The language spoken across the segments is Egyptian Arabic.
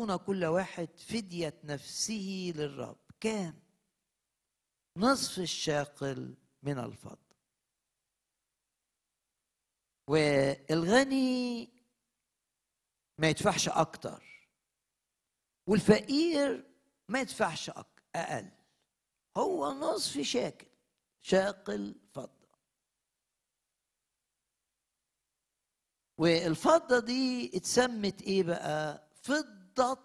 يعطون كل واحد فدية نفسه للرب كام نصف الشاقل من الفضة والغني ما يدفعش أكتر والفقير ما يدفعش أقل هو نصف شاكل شاقل فضة والفضة دي اتسمت ايه بقى فضة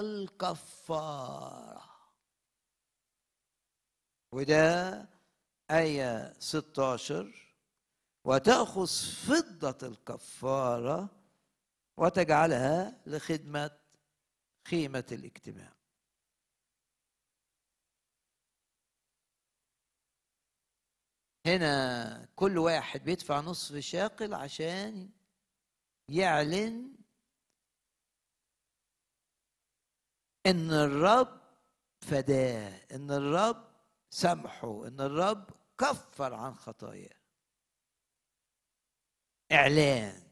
الكفارة وده آية 16 وتأخذ فضة الكفارة وتجعلها لخدمة خيمة الاجتماع هنا كل واحد بيدفع نصف شاقل عشان يعلن ان الرب فداه ان الرب سامحه ان الرب كفر عن خطاياه اعلان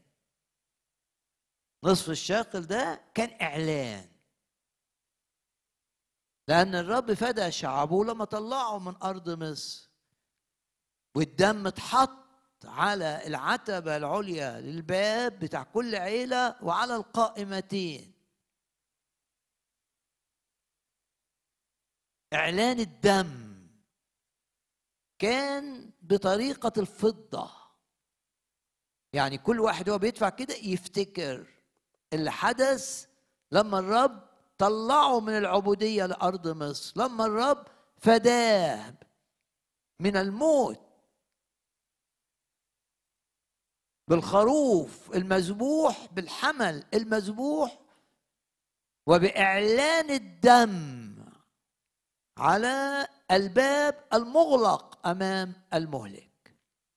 نصف الشاقل ده كان اعلان لان الرب فدى شعبه لما طلعه من ارض مصر والدم اتحط على العتبة العليا للباب بتاع كل عيلة وعلى القائمتين إعلان الدم كان بطريقة الفضة يعني كل واحد هو بيدفع كده يفتكر اللي حدث لما الرب طلعه من العبودية لأرض مصر لما الرب فداه من الموت بالخروف المذبوح بالحمل المذبوح وبإعلان الدم على الباب المغلق أمام المهلك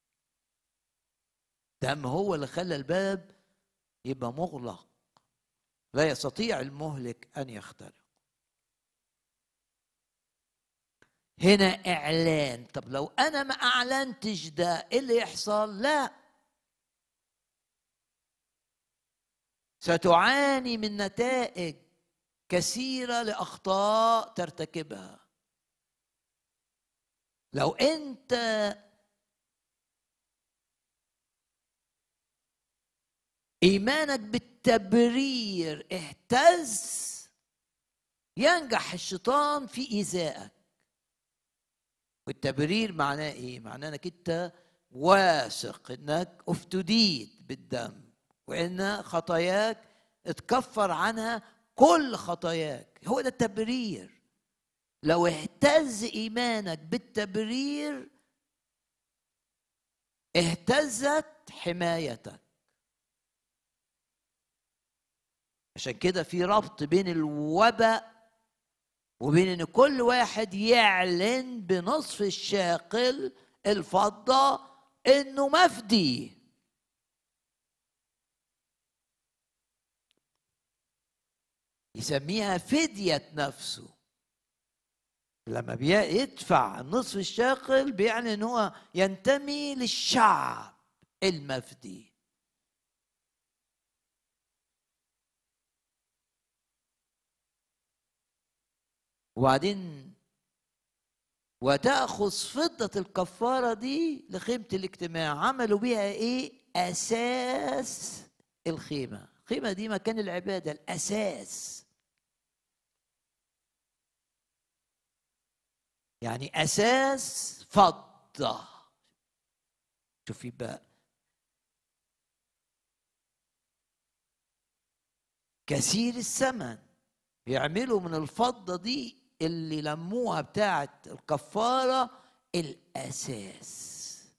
دم هو اللي خلى الباب يبقى مغلق لا يستطيع المهلك أن يخترق هنا إعلان طب لو أنا ما أعلنتش ده إيه اللي يحصل لا ستعاني من نتائج كثيره لاخطاء ترتكبها لو انت ايمانك بالتبرير اهتز ينجح الشيطان في ايذائك والتبرير معناه ايه معناه انك انت واثق انك افتديت بالدم وان خطاياك اتكفر عنها كل خطاياك هو ده التبرير لو اهتز ايمانك بالتبرير اهتزت حمايتك عشان كده في ربط بين الوباء وبين ان كل واحد يعلن بنصف الشاقل الفضه انه مفدي يسميها فدية نفسه لما بيدفع النصف الشاقل بيعني ان هو ينتمي للشعب المفدي وبعدين وتأخذ فضة الكفارة دي لخيمة الاجتماع عملوا بيها ايه أساس الخيمة الخيمة دي مكان العبادة الأساس يعني أساس فضة شوفي بقى كثير الثمن يعملوا من الفضة دي اللي لموها بتاعت الكفارة الأساس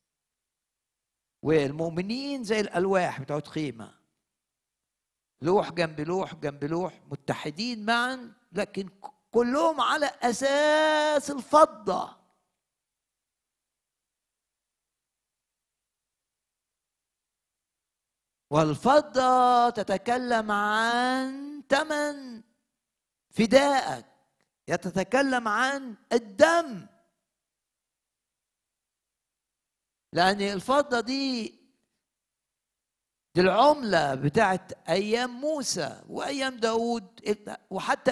والمؤمنين زي الألواح بتاعت خيمة لوح جنب لوح جنب لوح متحدين معا لكن كلهم على اساس الفضه والفضه تتكلم عن ثمن فدائك يتتكلم عن الدم لان الفضه دي دي العملة بتاعت أيام موسى وأيام داود وحتى